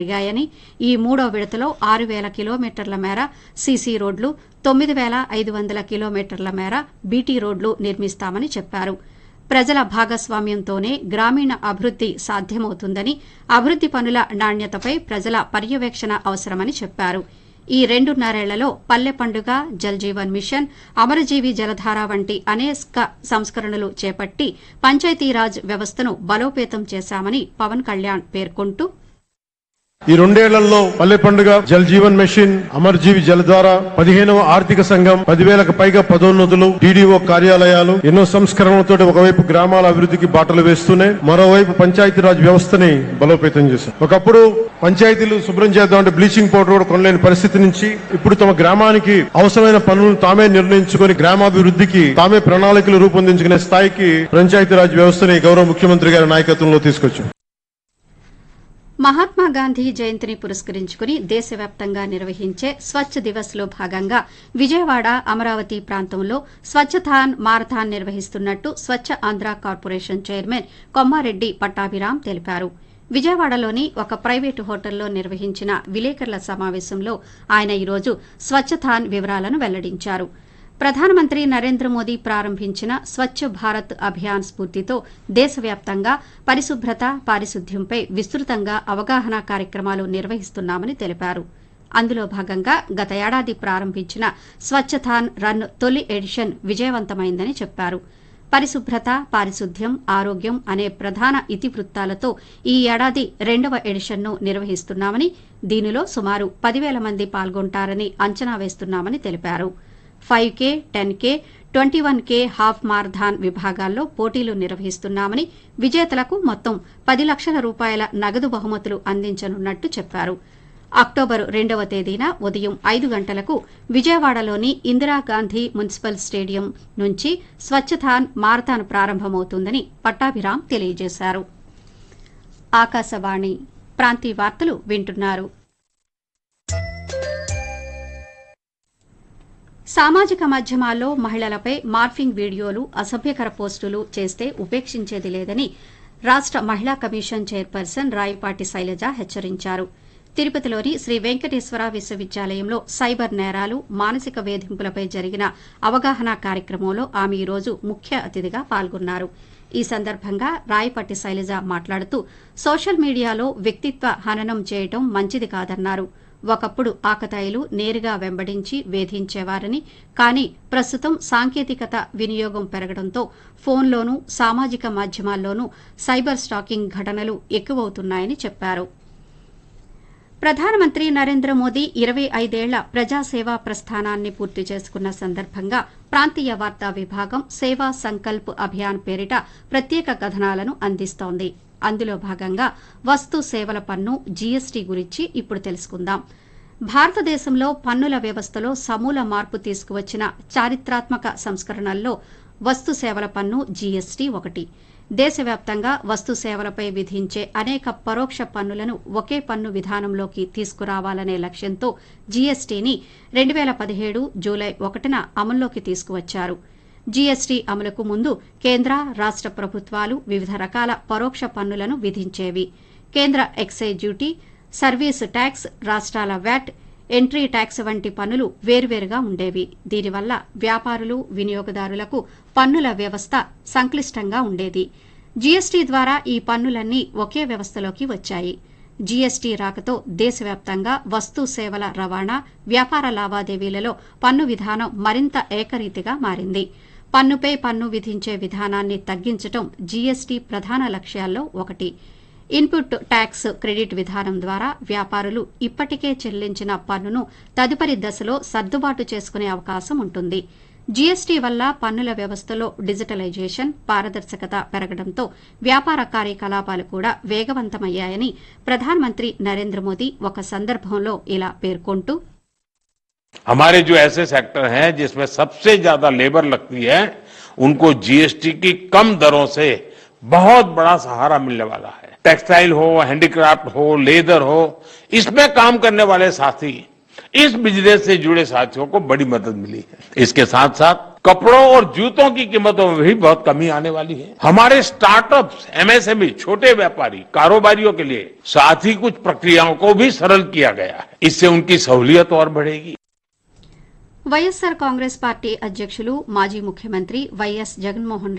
పెరిగాయని ఈ మూడో విడతలో ఆరు వేల కిలోమీటర్ల మేర సీసీ రోడ్లు తొమ్మిది వేల ఐదు వందల కిలోమీటర్ల మేర బీటీ రోడ్లు నిర్మిస్తామని చెప్పారు ప్రజల భాగస్వామ్యంతోనే గ్రామీణ అభివృద్ది సాధ్యమవుతుందని అభివృద్ది పనుల నాణ్యతపై ప్రజల పర్యవేక్షణ అవసరమని చెప్పారు ఈ రెండున్నరేళ్లలో పల్లె పండుగ జల్ జీవన్ మిషన్ అమరజీవి జలధార వంటి అనేక సంస్కరణలు చేపట్టి పంచాయతీరాజ్ వ్యవస్థను బలోపేతం చేశామని పవన్ కళ్యాణ్ పేర్కొంటూ ఈ రెండేళ్లలో పల్లె పండుగ జల్ జీవన్ మెషిన్ అమర్జీవి జలధార పదిహేనవ ఆర్థిక సంఘం పదివేలకు పైగా పదోన్నతులు డీడీఓ కార్యాలయాలు ఎన్నో సంస్కరణలతో ఒకవైపు గ్రామాల అభివృద్ధికి బాటలు వేస్తూనే మరోవైపు పంచాయతీరాజ్ వ్యవస్థని బలోపేతం చేశాం ఒకప్పుడు పంచాయతీలు శుభ్రం చేద్దామంటే బ్లీచింగ్ పౌడర్ కూడా కొనలేని పరిస్థితి నుంచి ఇప్పుడు తమ గ్రామానికి అవసరమైన పనులను తామే నిర్ణయించుకొని గ్రామాభివృద్ధికి తామే ప్రణాళికలు రూపొందించుకునే స్థాయికి పంచాయతీరాజ్ వ్యవస్థని గౌరవ ముఖ్యమంత్రి గారి నాయకత్వంలో తీసుకొచ్చాం మహాత్మా గాంధీ జయంతిని పురస్కరించుకుని దేశవ్యాప్తంగా నిర్వహించే స్వచ్ఛ దివస్ లో భాగంగా విజయవాడ అమరావతి ప్రాంతంలో స్వచ్ఛథాన్ మారథాన్ నిర్వహిస్తున్నట్టు స్వచ్ఛ ఆంధ్ర కార్పొరేషన్ చైర్మన్ కొమ్మారెడ్డి పట్టాభిరాం తెలిపారు విజయవాడలోని ఒక ప్రైవేటు హోటల్లో నిర్వహించిన విలేకరుల సమావేశంలో ఆయన ఈరోజు స్వచ్ఛథాన్ వివరాలను వెల్లడించారు ప్రధానమంత్రి నరేంద్ర మోదీ ప్రారంభించిన స్వచ్ఛ భారత్ అభియాన్ స్ఫూర్తితో దేశవ్యాప్తంగా పరిశుభ్రత పారిశుద్ధ్యంపై విస్తృతంగా అవగాహన కార్యక్రమాలు నిర్వహిస్తున్నామని తెలిపారు అందులో భాగంగా గత ఏడాది ప్రారంభించిన స్వచ్ఛథాన్ రన్ తొలి ఎడిషన్ విజయవంతమైందని చెప్పారు పరిశుభ్రత పారిశుద్ధ్యం ఆరోగ్యం అనే ప్రధాన ఇతివృత్తాలతో ఈ ఏడాది రెండవ ఎడిషన్ను నిర్వహిస్తున్నామని దీనిలో సుమారు పదివేల మంది పాల్గొంటారని అంచనా వేస్తున్నామని తెలిపారు five K ten K twenty one K half marathon విభాగాల్లో పోటీలు నిర్వహిస్తున్నామని విజేతలకు మొత్తం పది లక్షల రూపాయల నగదు బహుమతులు అందించనున్నట్టు చెప్పారు అక్టోబర్ రెండవ తేదీన ఉదయం ఐదు గంటలకు విజయవాడలోని ఇందిరాగాంధీ మున్సిపల్ స్టేడియం నుంచి స్వచ్ఛథాన్ మారథాన్ ప్రారంభమవుతుందని పట్టాభిరాం తెలియజేశారు ఆకాశవాణి ప్రాంతీయ వార్తలు వింటున్నారు సామాజిక మాధ్యమాల్లో మహిళలపై మార్ఫింగ్ వీడియోలు అసభ్యకర పోస్టులు చేస్తే ఉపేక్షించేది లేదని రాష్ట మహిళా కమిషన్ చైర్పర్సన్ రాయపాటి శైలజ హెచ్చరించారు తిరుపతిలోని శ్రీ వెంకటేశ్వర విశ్వవిద్యాలయంలో సైబర్ నేరాలు మానసిక వేధింపులపై జరిగిన అవగాహన కార్యక్రమంలో ఆమె ఈరోజు ముఖ్య అతిథిగా పాల్గొన్నారు ఈ సందర్భంగా రాయపట్టి శైలజ మాట్లాడుతూ సోషల్ మీడియాలో వ్యక్తిత్వ హననం చేయడం మంచిది కాదన్నారు ఒకప్పుడు ఆకతాయిలు నేరుగా వెంబడించి వేధించేవారని కానీ ప్రస్తుతం సాంకేతికత వినియోగం పెరగడంతో ఫోన్లోనూ సామాజిక మాధ్యమాల్లోనూ సైబర్ స్టాకింగ్ ఘటనలు ఎక్కువవుతున్నాయని చెప్పారు ప్రధానమంత్రి నరేంద్ర మోదీ ఇరవై ఐదేళ్ల ప్రజాసేవా ప్రస్థానాన్ని పూర్తి చేసుకున్న సందర్భంగా ప్రాంతీయ వార్తా విభాగం సేవా సంకల్ప్ అభియాన్ పేరిట ప్రత్యేక కథనాలను అందిస్తోంది అందులో భాగంగా వస్తు సేవల పన్ను జీఎస్టీ గురించి ఇప్పుడు తెలుసుకుందాం భారతదేశంలో పన్నుల వ్యవస్థలో సమూల మార్పు తీసుకువచ్చిన చారిత్రాత్మక సంస్కరణల్లో వస్తు సేవల పన్ను జీఎస్టీ ఒకటి దేశవ్యాప్తంగా వస్తు సేవలపై విధించే అనేక పరోక్ష పన్నులను ఒకే పన్ను విధానంలోకి తీసుకురావాలనే లక్ష్యంతో జీఎస్టీని రెండు వేల పదిహేడు జూలై ఒకటిన అమల్లోకి తీసుకువచ్చారు జీఎస్టీ అమలుకు ముందు కేంద్ర రాష్ట ప్రభుత్వాలు వివిధ రకాల పరోక్ష పన్నులను విధించేవి కేంద్ర ఎక్సైజ్ డ్యూటీ సర్వీస్ ట్యాక్స్ రాష్ట్రాల వ్యాట్ ఎంట్రీ ట్యాక్స్ వంటి పన్నులు వేర్వేరుగా ఉండేవి దీనివల్ల వ్యాపారులు వినియోగదారులకు పన్నుల వ్యవస్థ సంక్లిష్టంగా ఉండేది జీఎస్టీ ద్వారా ఈ పన్నులన్నీ ఒకే వ్యవస్థలోకి వచ్చాయి జీఎస్టీ రాకతో దేశవ్యాప్తంగా వస్తు సేవల రవాణా వ్యాపార లావాదేవీలలో పన్ను విధానం మరింత ఏకరీతిగా మారింది పన్నుపై పన్ను విధించే విధానాన్ని తగ్గించడం జీఎస్టీ ప్రధాన లక్ష్యాల్లో ఒకటి ఇన్పుట్ ట్యాక్స్ క్రెడిట్ విధానం ద్వారా వ్యాపారులు ఇప్పటికే చెల్లించిన పన్నును తదుపరి దశలో సర్దుబాటు చేసుకునే అవకాశం ఉంటుంది జీఎస్టీ వల్ల పన్నుల వ్యవస్థలో డిజిటలైజేషన్ పారదర్శకత పెరగడంతో వ్యాపార కార్యకలాపాలు కూడా వేగవంతమయ్యాయని ప్రధానమంత్రి నరేంద్ర మోదీ ఒక సందర్భంలో ఇలా పేర్కొంటూ हमारे जो ऐसे सेक्टर हैं जिसमें सबसे ज्यादा लेबर लगती है उनको जीएसटी की कम दरों से बहुत बड़ा सहारा मिलने वाला है टेक्सटाइल हो हैंडीक्राफ्ट हो लेदर हो इसमें काम करने वाले साथी इस बिजनेस से जुड़े साथियों को बड़ी मदद मिली है इसके साथ साथ कपड़ों और जूतों की कीमतों में भी बहुत कमी आने वाली है हमारे स्टार्टअप्स एमएसएमई छोटे व्यापारी कारोबारियों के लिए साथ ही कुछ प्रक्रियाओं को भी सरल किया गया है इससे उनकी सहूलियत और बढ़ेगी వైఎస్సార్ కాంగ్రెస్ పార్టీ అధ్యక్షులు మాజీ ముఖ్యమంత్రి వైఎస్ జగన్మోహన్